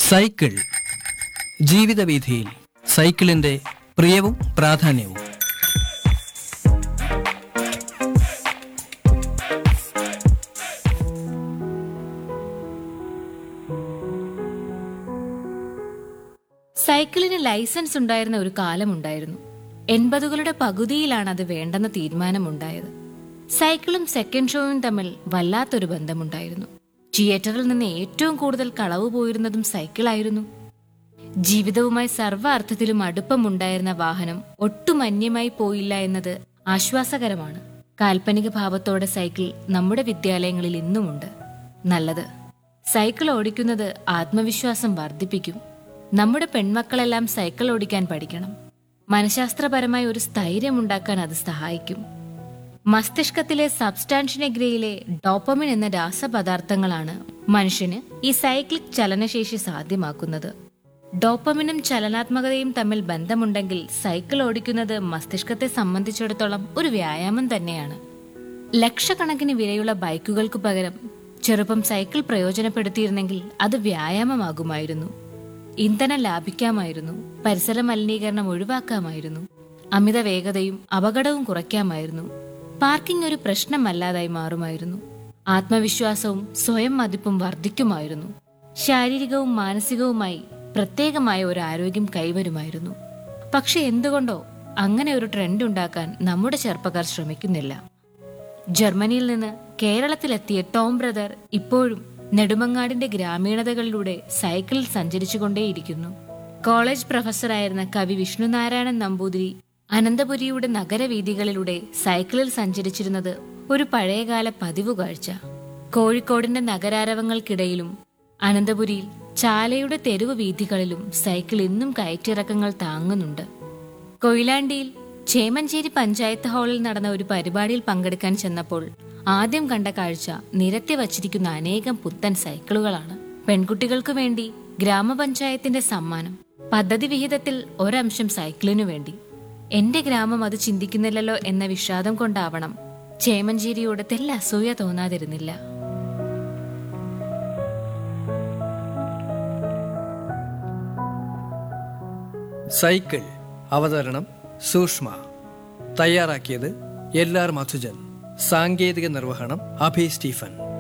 cycle ജീവിതവീഥിയിൽ സൈക്കിളിന്റെ പ്രിയവും പ്രാധാന്യവും സൈക്കിളിന് ലൈസൻസ് ഉണ്ടായിരുന്ന ഒരു കാലമുണ്ടായിരുന്നു എൺപതുകളുടെ പകുതിയിലാണ് അത് വേണ്ടെന്ന തീരുമാനമുണ്ടായത് സൈക്കിളും സെക്കൻഡ് ഷോയും തമ്മിൽ വല്ലാത്തൊരു ബന്ധമുണ്ടായിരുന്നു തിയേറ്ററിൽ നിന്ന് ഏറ്റവും കൂടുതൽ കളവ് പോയിരുന്നതും സൈക്കിളായിരുന്നു ജീവിതവുമായി സർവ്വ അർത്ഥത്തിലും അടുപ്പമുണ്ടായിരുന്ന വാഹനം ഒട്ടും അന്യമായി പോയില്ല എന്നത് ആശ്വാസകരമാണ് കാൽപ്പനിക ഭാവത്തോടെ സൈക്കിൾ നമ്മുടെ വിദ്യാലയങ്ങളിൽ ഇന്നുമുണ്ട് നല്ലത് സൈക്കിൾ ഓടിക്കുന്നത് ആത്മവിശ്വാസം വർദ്ധിപ്പിക്കും നമ്മുടെ പെൺമക്കളെല്ലാം സൈക്കിൾ ഓടിക്കാൻ പഠിക്കണം മനഃശാസ്ത്രപരമായി ഒരു സ്ഥൈര്യമുണ്ടാക്കാൻ അത് സഹായിക്കും മസ്തിഷ്കത്തിലെ സബ്സ്റ്റാൻഷനഗ്രയിലെ ഡോപ്പമിൻ എന്ന രാസപദാർത്ഥങ്ങളാണ് മനുഷ്യന് ഈ സൈക്ലിക് ചലനശേഷി സാധ്യമാക്കുന്നത് ഡോപ്പമിനും ചലനാത്മകതയും തമ്മിൽ ബന്ധമുണ്ടെങ്കിൽ സൈക്കിൾ ഓടിക്കുന്നത് മസ്തിഷ്കത്തെ സംബന്ധിച്ചിടത്തോളം ഒരു വ്യായാമം തന്നെയാണ് ലക്ഷക്കണക്കിന് വിലയുള്ള ബൈക്കുകൾക്ക് പകരം ചെറുപ്പം സൈക്കിൾ പ്രയോജനപ്പെടുത്തിയിരുന്നെങ്കിൽ അത് വ്യായാമമാകുമായിരുന്നു ഇന്ധനം ലാഭിക്കാമായിരുന്നു പരിസര മലിനീകരണം ഒഴിവാക്കാമായിരുന്നു അമിത വേഗതയും അപകടവും കുറയ്ക്കാമായിരുന്നു പാർക്കിംഗ് ഒരു പ്രശ്നമല്ലാതായി മാറുമായിരുന്നു ആത്മവിശ്വാസവും സ്വയം മതിപ്പും വർദ്ധിക്കുമായിരുന്നു ശാരീരികവും മാനസികവുമായി പ്രത്യേകമായ ഒരു ആരോഗ്യം കൈവരുമായിരുന്നു പക്ഷെ എന്തുകൊണ്ടോ അങ്ങനെ ഒരു ട്രെൻഡ് ഉണ്ടാക്കാൻ നമ്മുടെ ചെറുപ്പക്കാർ ശ്രമിക്കുന്നില്ല ജർമ്മനിയിൽ നിന്ന് കേരളത്തിലെത്തിയ ടോം ബ്രദർ ഇപ്പോഴും നെടുമങ്ങാടിന്റെ ഗ്രാമീണതകളിലൂടെ സൈക്കിളിൽ സഞ്ചരിച്ചുകൊണ്ടേയിരിക്കുന്നു കോളേജ് പ്രൊഫസറായിരുന്ന കവി വിഷ്ണുനാരായണൻ നമ്പൂതിരി അനന്തപുരിയുടെ നഗരവീഥികളിലൂടെ സൈക്കിളിൽ സഞ്ചരിച്ചിരുന്നത് ഒരു പഴയകാല പതിവ് കാഴ്ച കോഴിക്കോടിന്റെ നഗരാരവങ്ങൾക്കിടയിലും അനന്തപുരിയിൽ ചാലയുടെ തെരുവ് വീഥികളിലും സൈക്കിൾ ഇന്നും കയറ്റിറക്കങ്ങൾ താങ്ങുന്നുണ്ട് കൊയിലാണ്ടിയിൽ ചേമഞ്ചേരി പഞ്ചായത്ത് ഹാളിൽ നടന്ന ഒരു പരിപാടിയിൽ പങ്കെടുക്കാൻ ചെന്നപ്പോൾ ആദ്യം കണ്ട കാഴ്ച നിരത്തി വച്ചിരിക്കുന്ന അനേകം പുത്തൻ സൈക്കിളുകളാണ് പെൺകുട്ടികൾക്കു വേണ്ടി ഗ്രാമപഞ്ചായത്തിന്റെ സമ്മാനം പദ്ധതി വിഹിതത്തിൽ ഒരംശം സൈക്കിളിനു വേണ്ടി എന്റെ ഗ്രാമം അത് ചിന്തിക്കുന്നില്ലല്ലോ എന്ന വിഷാദം കൊണ്ടാവണം ചേമഞ്ചേരിയോട് തെല്ല അസൂയ തോന്നാതിരുന്നില്ല സൈക്കിൾ അവതരണം സൂക്ഷ്മ തയ്യാറാക്കിയത് എൽ ആർ മധുജൻ സാങ്കേതിക നിർവഹണം അഭി സ്റ്റീഫൻ